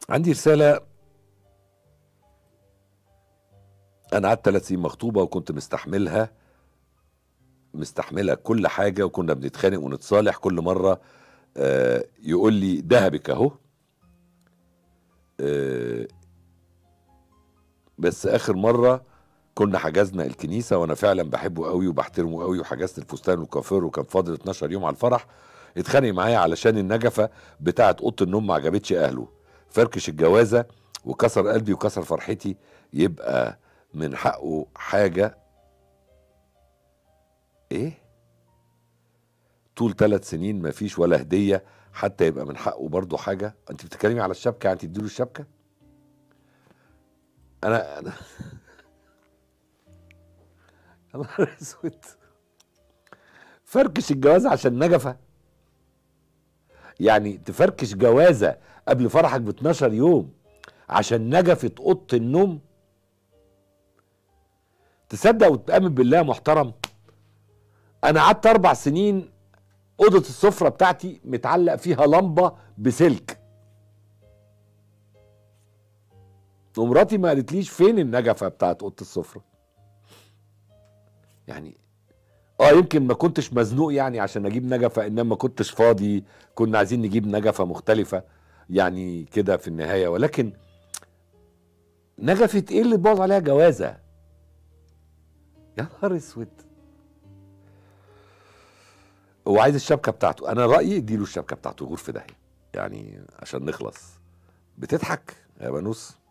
عندي رسالة أنا قعدت ثلاث سنين مخطوبة وكنت مستحملها مستحملة كل حاجة وكنا بنتخانق ونتصالح كل مرة آه، يقول لي دهبك أهو آه، بس آخر مرة كنا حجزنا الكنيسة وأنا فعلا بحبه قوي وبحترمه قوي وحجزت الفستان والكافور وكان فاضل 12 يوم على الفرح اتخانق معايا علشان النجفة بتاعة أوضة النوم ما عجبتش أهله فركش الجوازة وكسر قلبي وكسر فرحتي يبقى من حقه حاجة ايه طول ثلاث سنين ما فيش ولا هدية حتى يبقى من حقه برضه حاجة انت بتتكلمي على الشبكة يعني تديله الشبكة انا انا يا نهار اسود فركش الجوازة عشان نجفة يعني تفركش جوازة قبل فرحك ب 12 يوم عشان نجفت اوضه النوم تصدق وتامن بالله يا محترم انا قعدت اربع سنين اوضه السفره بتاعتي متعلق فيها لمبه بسلك ومراتي ما قالتليش فين النجفه بتاعت اوضه السفره يعني اه يمكن ما كنتش مزنوق يعني عشان اجيب نجفه انما ما كنتش فاضي كنا عايزين نجيب نجفه مختلفه يعني كده في النهايه ولكن نجفة ايه اللي تبوظ عليها جوازة يا نهار اسود هو عايز الشبكة بتاعته انا رأيي اديله الشبكة بتاعته غور في داهية يعني عشان نخلص بتضحك يا بنوس